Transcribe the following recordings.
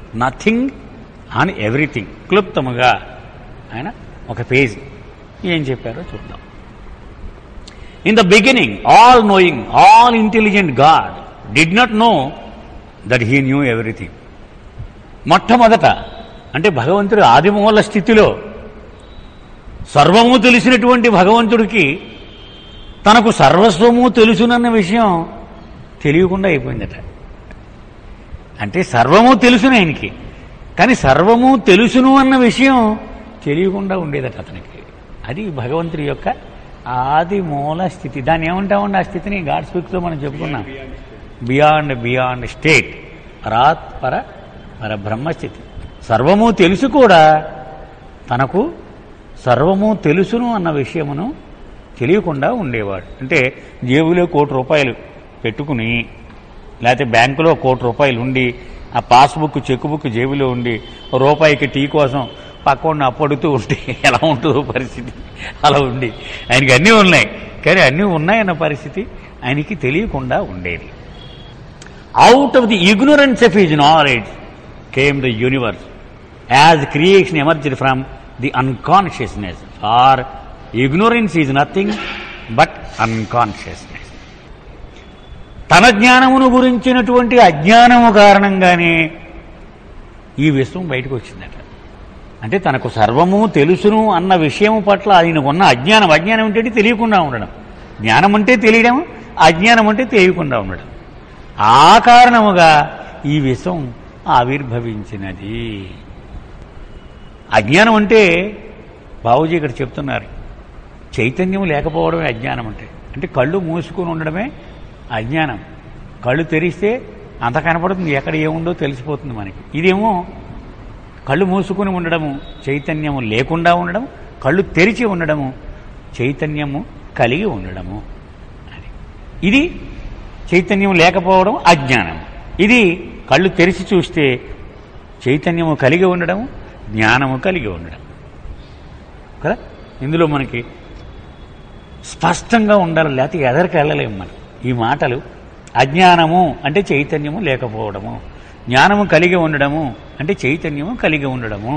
nothing on everything క్లుప్తముగా ఆయన ఒక page ఏం చెప్పారో చూద్దాం in the beginning all knowing all intelligent god did not know that he knew everything మొట్టమొదట అంటే భగవంతుడి ఆదిమూల స్థితిలో సర్వము తెలిసినటువంటి భగవంతుడికి తనకు సర్వస్వము తెలుసునన్న విషయం తెలియకుండా అయిపోయిందట అంటే సర్వము తెలుసును ఆయనకి కానీ సర్వము తెలుసును అన్న విషయం తెలియకుండా ఉండేదట అతనికి అది భగవంతుడి యొక్క ఆది మూల స్థితి దాన్ని ఏమంటామండి ఆ స్థితిని గాడ్ స్పీక్లో మనం చెప్పుకున్నాం బియాండ్ బియాండ్ స్టేట్ పరాత్ పర పర బ్రహ్మస్థితి సర్వము తెలుసు కూడా తనకు సర్వము తెలుసును అన్న విషయమును తెలియకుండా ఉండేవాడు అంటే జేబులో కోటి రూపాయలు పెట్టుకుని లేకపోతే బ్యాంకులో కోటి రూపాయలు ఉండి ఆ పాస్బుక్ చెక్ బుక్ జేబులో ఉండి ఓ రూపాయికి టీ కోసం పక్కన అప్పడుతూ ఉంటే ఎలా ఉంటుందో పరిస్థితి అలా ఉండి ఆయనకి అన్నీ ఉన్నాయి కానీ అన్నీ ఉన్నాయన్న పరిస్థితి ఆయనకి తెలియకుండా ఉండేది out of the ignorance of his knowledge came the universe as creation emerged from the unconsciousness or ignorance is nothing but unconsciousness తన జ్ఞానమును గురించినటువంటి అజ్ఞానము కారణంగానే ఈ విశ్వం బయటకు వచ్చిందట అంటే తనకు సర్వము తెలుసును అన్న విషయం పట్ల ఆయనకున్న అజ్ఞానం అజ్ఞానం ఏంటంటే తెలియకుండా ఉండడం జ్ఞానం అంటే తెలియడం అజ్ఞానం అంటే తెలియకుండా ఉండడం ఆ కారణముగా ఈ విశ్వం ఆవిర్భవించినది అజ్ఞానం అంటే బాబుజీ ఇక్కడ చెప్తున్నారు చైతన్యం లేకపోవడమే అజ్ఞానం అంటే అంటే కళ్ళు మూసుకుని ఉండడమే అజ్ఞానం కళ్ళు తెరిస్తే అంత కనపడుతుంది ఎక్కడ ఏముందో తెలిసిపోతుంది మనకి ఇదేమో కళ్ళు మూసుకుని ఉండడము చైతన్యము లేకుండా ఉండడం కళ్ళు తెరిచి ఉండడము చైతన్యము కలిగి ఉండడము అది ఇది చైతన్యం లేకపోవడం అజ్ఞానం ఇది కళ్ళు తెరిచి చూస్తే చైతన్యము కలిగి ఉండడం జ్ఞానము కలిగి ఉండడం కదా ఇందులో మనకి స్పష్టంగా ఉండాలి లేకపోతే ఎదరికి వెళ్ళలేము మనం ఈ మాటలు అజ్ఞానము అంటే చైతన్యము లేకపోవడము జ్ఞానము కలిగి ఉండడము అంటే చైతన్యము కలిగి ఉండడము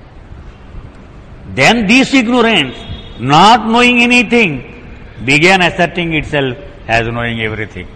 then this ignorance not knowing anything began asserting itself as knowing everything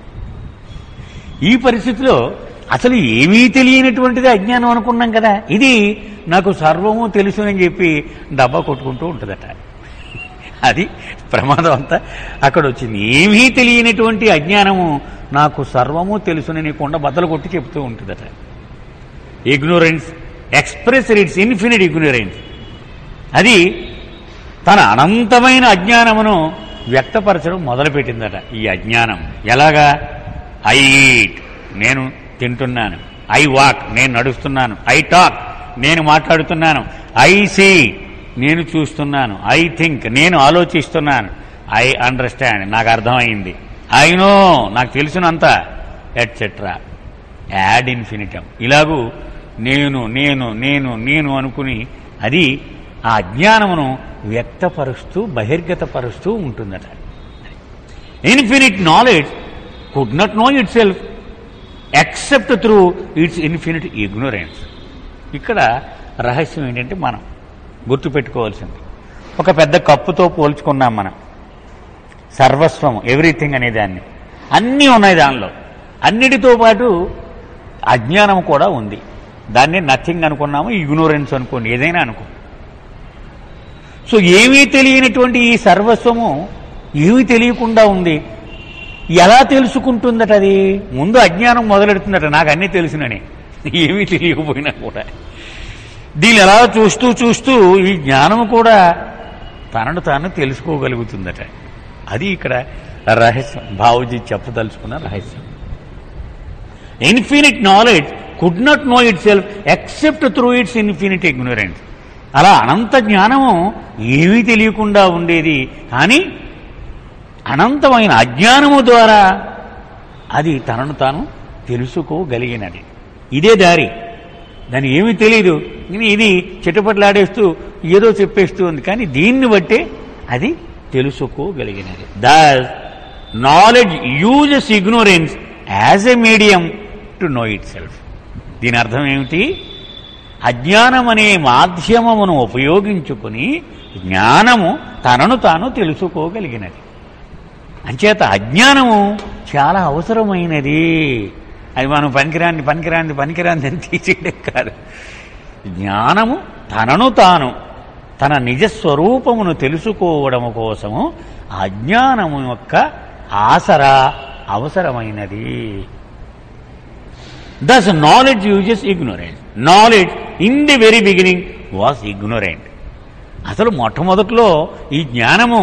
ఈ పరిస్థితిలో అసలు ఏమీ తెలియనటువంటిది అజ్ఞానం అనుకున్నాం కదా ఇది నాకు సర్వము తెలుసు అని చెప్పి డబ్బా కొట్టుకుంటూ ఉంటుందట అది ప్రమాదం అంతా అక్కడ వచ్చింది ఏమీ తెలియనటువంటి అజ్ఞానము నాకు సర్వము తెలుసునని కొండ బద్దలు కొట్టి చెప్తూ ఉంటుందట ignorance express its infinite ignorance అది తన అనంతమైన అజ్ఞానమును వ్యక్తపరచడం మొదలుపెట్టిందట ఈ అజ్ఞానం ఎలాగా ఐ ఈట్ నేను తింటున్నాను ఐ వాక్ నేను నడుస్తున్నాను ఐ టాక్ నేను మాట్లాడుతున్నాను ఐ సీ నేను చూస్తున్నాను ఐ థింక్ నేను ఆలోచిస్తున్నాను ఐ అండర్స్టాండ్ నాకు అర్థమైంది ఐ నో నాకు తెలుసునంత ఎట్సెట్రా యాడ్ ఇన్ఫినిటం ఇలాగూ నేను నేను నేను నేను అనుకుని అది ఆ అజ్ఞానమును వ్యక్తపరుస్తూ బహిర్గతపరుస్తూ ఉంటుందట infinite knowledge could not know itself except through its infinite ignorance ఇక్కడ రహస్యం ఏంటంటే మనం గుర్తుపెట్టుకోవాల్సింది ఒక పెద్ద కప్పుతో పోల్చుకున్నాం మనం సర్వస్వం ఎవ్రీథింగ్ అనే దాన్ని అన్నీ ఉన్నాయి దానిలో అన్నిటితో పాటు అజ్ఞానం కూడా ఉంది దాన్ని నథింగ్ అనుకున్నాము ఇగ్నోరెన్స్ అనుకోండి ఏదైనా అనుకో సో ఏమీ తెలియనటువంటి ఈ సర్వస్వము ఏమీ తెలియకుండా ఉంది ఎలా తెలుసుకుంటుందట అది ముందు అజ్ఞానం మొదలెడుతుందట నాకు అన్నీ తెలుసునని ఏమీ తెలియకపోయినా కూడా దీన్ని ఎలా చూస్తూ చూస్తూ ఈ జ్ఞానం కూడా తనను తాను తెలుసుకోగలుగుతుందట అది ఇక్కడ రహస్యం బావుజీ చెప్పదలుచుకున్న రహస్యం infinite knowledge could not know itself except through its infinite ignorance అలా అనంత జ్ఞానము ఏమీ తెలియకుండా ఉండేది కానీ అనంతమైన అజ్ఞానము ద్వారా అది తనను తాను తెలుసుకోగలిగినది ఇదే దారి దాని ఏమీ తెలియదు ఇది ఇది చిటపట్లాడేస్తూ ఏదో చెప్పేస్తూ ఉంది కానీ దీన్ని బట్టే అది తెలుసుకోగలిగినది the knowledge uses ignorance as a medium to know itself దీని అర్థం ఏమిటి అజ్ఞానం అనే మాధ్యమమును ఉపయోగించుకుని జ్ఞానము తనను తాను తెలుసుకోగలిగినది అంచేత అజ్ఞానము చాలా అవసరమైనది అది మనం పనికిరాంది పనికిరాంది పనికిరాంది అని తీసేయడం కాదు జ్ఞానము తనను తాను తన నిజస్వరూపమును తెలుసుకోవడము కోసము అజ్ఞానము యొక్క ఆసరా అవసరమైనది thus knowledge uses ignorant knowledge in the very beginning was ignorant అసలు మొట్టమొదట్లో ఈ జ్ఞానము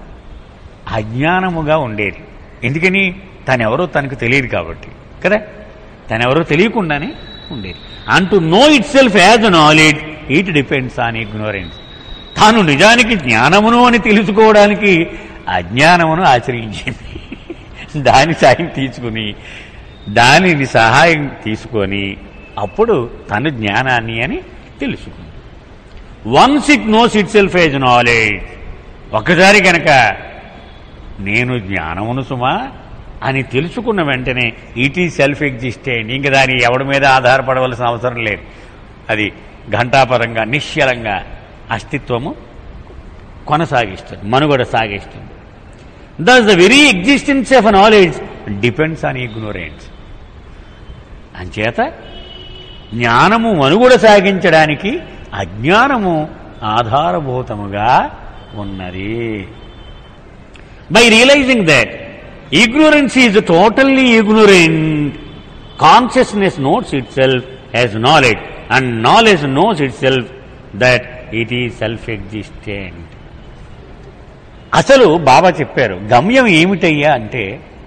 అజ్ఞానముగా ఉండేది ఎందుకని తనెవరో తనకు తెలియదు కాబట్టి కదా తనెవరో తెలియకుండానే ఉండేది and to know itself as knowledge it depends on ignorance తాను నిజానికి జ్ఞానమును అని తెలుసుకోవడానికి అజ్ఞానమును ఆశ్రయించింది దాని సాయం తీసుకుని దానిని సహాయం తీసుకొని అప్పుడు తను జ్ఞానాన్ని అని తెలుసుకుంది once it knows itself as knowledge ఒక్కసారి కనుక నేను జ్ఞానమును సుమా అని తెలుసుకున్న వెంటనే ఇట్ ఈ సెల్ఫ్ ఎగ్జిస్టెంట్ ఇంక దాని ఎవడి మీద ఆధారపడవలసిన అవసరం లేదు అది ఘంటాపరంగా నిశ్చలంగా అస్తిత్వము కొనసాగిస్తుంది మనుగడ సాగిస్తుంది thus the very existence of knowledge depends on ignorance అంచేత జ్ఞానము మనుగడ సాగించడానికి అజ్ఞానము ఆధారభూతముగా ఉన్నది by realizing that ignorance is totally ignorant consciousness knows itself as knowledge and knowledge knows itself that it is self existent అసలు బాబా చెప్పారు గమ్యం ఏమిటయ్యా అంటే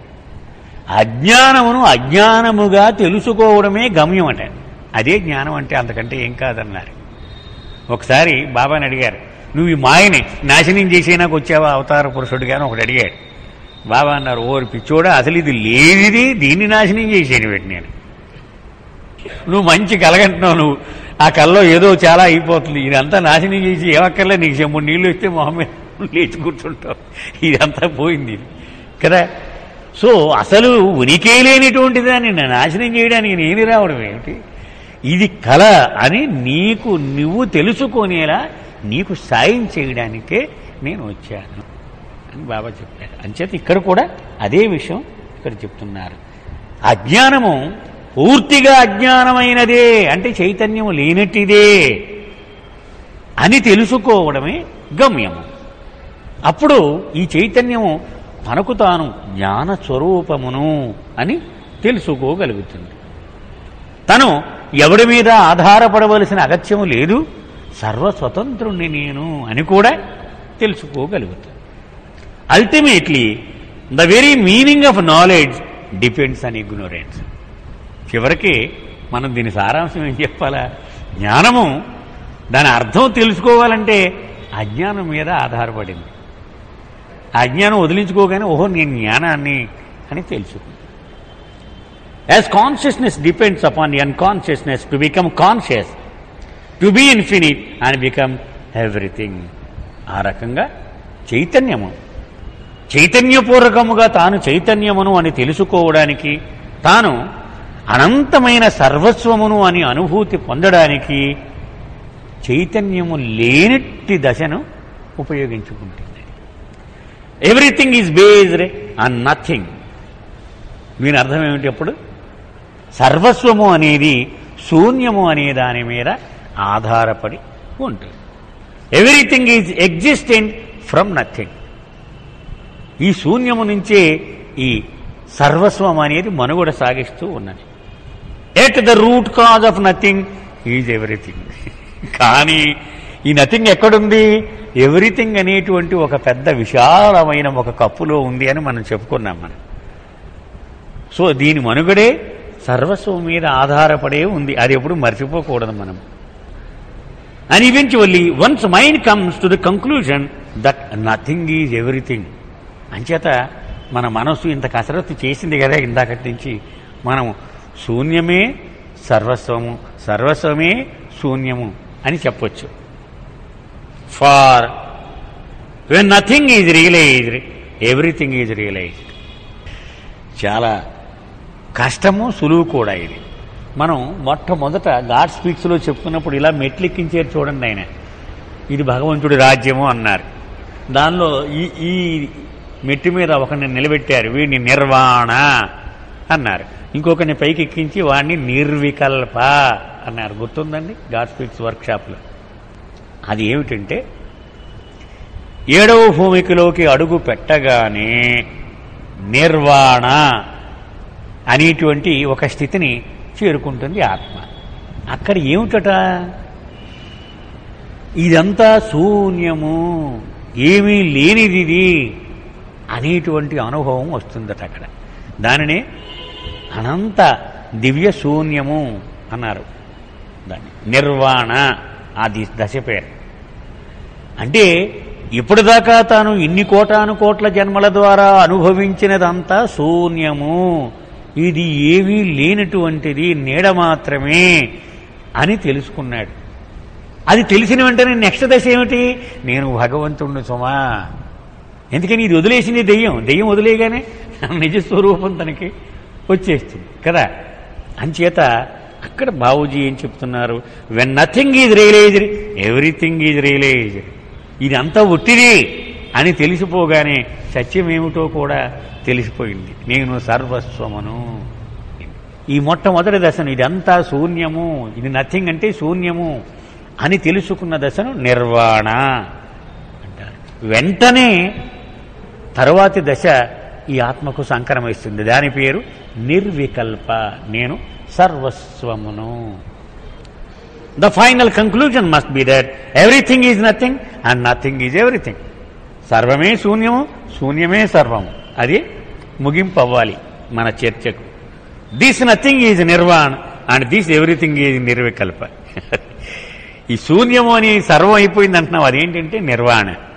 అజ్ఞానమును అజ్ఞానముగా తెలుసుకోవడమే గమ్యం అంటే అదే జ్ఞానం అంటే అంతకంటే ఏం కాదన్నారు ఒకసారి బాబాని అడిగారు నువ్వు ఈ మాయని నాశనం చేసేనాకు వచ్చావా అవతార పురుషుడిగా అని ఒకటి అడిగాడు బాబా అన్నారు ఓరి పిచ్చోడా అసలు ఇది లేనిది దీన్ని నాశనం చేసేది పెట్టి నేను నువ్వు మంచి కలగంటున్నావు నువ్వు ఆ కల్లో ఏదో చాలా అయిపోతుంది ఇదంతా నాశనం చేసి ఏమక్కర్లే నీకు చెమ్ము నీళ్ళు వస్తే మొహమే లేచి కూర్చుంటావు ఇదంతా పోయింది కదా సో అసలు ఉనికే లేనిటువంటి దాన్ని నాశనం చేయడానికి నేను రావడం ఏమిటి ఇది కళ అని నీకు నువ్వు తెలుసుకునేలా నీకు సాయం చేయడానికే నేను వచ్చాను అని బాబా చెప్పారు అంచేత ఇక్కడ కూడా అదే విషయం ఇక్కడ చెప్తున్నారు అజ్ఞానము పూర్తిగా అజ్ఞానమైనదే అంటే చైతన్యము లేనట్టిదే అని తెలుసుకోవడమే గమ్యము అప్పుడు ఈ చైతన్యము తనకు తాను జ్ఞాన స్వరూపమును అని తెలుసుకోగలుగుతుంది తను ఎవడి మీద ఆధారపడవలసిన అగత్యము లేదు సర్వస్వతంత్రుణ్ణి నేను అని కూడా తెలుసుకోగలుగుతాను ultimately the very meaning of knowledge depends on ignorance చివరికి మనం దీని సారాంశం ఏం చెప్పాలా జ్ఞానము దాని అర్థం తెలుసుకోవాలంటే అజ్ఞానం మీద ఆధారపడింది ఆ అజ్ఞానం వదిలించుకోగానే ఓహో నేను జ్ఞానాన్ని అని తెలుసుకుంది as consciousness depends upon the unconsciousness to become conscious to be infinite and become everything ఆ రకంగా చైతన్యము చైతన్యపూర్వకముగా తాను చైతన్యమును అని తెలుసుకోవడానికి తాను అనంతమైన సర్వస్వమును అని అనుభూతి పొందడానికి చైతన్యము లేనట్టి దశను ఉపయోగించుకుంటుంది everything is based on nothing దీని అర్థం ఏమిటి అప్పుడు సర్వస్వము అనేది శూన్యము అనే దాని మీద ఆధారపడి ఉంటుంది everything is existent from nothing ఈ శూన్యము నుంచే ఈ సర్వస్వం అనేది మనుగడ సాగిస్తూ ఉన్నది at the root cause of nothing is everything కానీ ఈ నథింగ్ ఎక్కడుంది ఎవ్రీథింగ్ అనేటువంటి ఒక పెద్ద విశాలమైన ఒక కప్పులో ఉంది అని మనం చెప్పుకున్నాం మనం సో దీని మనుగడే సర్వస్వం మీద ఆధారపడే ఉంది అది ఎప్పుడు మర్చిపోకూడదు మనం and eventually once mind comes to the conclusion that nothing is everything అంచేత మన మనస్సు ఇంత కసరత్తు చేసింది కదా ఇందాకటి నుంచి మనం శూన్యమే సర్వస్వము సర్వస్వమే శూన్యము అని చెప్పొచ్చు for when nothing is realized everything is realized చాలా కష్టము సులువు కూడా ఇది మనం మొట్టమొదట గాడ్ స్పీక్స్లో చెప్పుకున్నప్పుడు ఇలా మెట్లెక్కించారు చూడండి ఆయన ఇది భగవంతుడి రాజ్యము అన్నారు దానిలో ఈ ఈ మెట్టి మీద ఒకరిని నిలబెట్టారు వీడిని నిర్వాణ అన్నారు ఇంకొకరిని పైకి ఎక్కించి వాడిని నిర్వికల్ప అన్నారు గుర్తుందండి గాడ్ స్పీక్స్ వర్క్షాప్లో అది ఏమిటంటే ఏడవ భూమికలోకి అడుగు పెట్టగానే నిర్వాణ అనేటువంటి ఒక స్థితిని చేరుకుంటుంది ఆత్మ అక్కడ ఏమిటట ఇదంతా శూన్యము ఏమీ లేనిది ఇది అనేటువంటి అనుభవం వస్తుందట అక్కడ దానినే అనంత దివ్య శూన్యము అన్నారు దాన్ని నిర్వాణ ఆ ది- దశ పేరు అంటే ఇప్పటిదాకా తాను ఇన్ని కోటాను కోట్ల జన్మల ద్వారా అనుభవించినదంతా శూన్యము ఇది ఏమీ లేనటువంటిది నీడ మాత్రమే అని తెలుసుకున్నాడు అది తెలిసిన వెంటనే నెక్స్ట్ దశ ఏమిటి నేను భగవంతుణ్ణి సుమా ఎందుకని ఇది వదిలేసింది దెయ్యం దెయ్యం వదిలేగానే నిజ స్వరూపం తనకి వచ్చేస్తుంది కదా అంచేత అక్కడ బాబుజీ ఏం చెప్తున్నారు when nothing is realized everything is realized ఇదంతా ఒట్టిది అని తెలిసిపోగానే సత్యం ఏమిటో కూడా తెలిసిపోయింది నేను సర్వస్వమును ఈ మొట్టమొదటి దశను ఇదంతా శూన్యము ఇది నథింగ్ అంటే శూన్యము అని తెలుసుకున్న దశను నిర్వాణ అంటారు వెంటనే తరువాతి దశ ఈ ఆత్మకు సంకరమిస్తుంది దాని పేరు నిర్వికల్ప నేను సర్వస్వమును the final conclusion must be that everything is nothing and nothing is everything సర్వమే శూన్యము శూన్యమే సర్వము అది ముగింపు అవ్వాలి మన చర్చకు this nothing is nirvana and this everything is nirvikalpa ఈ శూన్యము అని సర్వం అయిపోయింది అంటున్నావు అదేంటంటే నిర్వాణ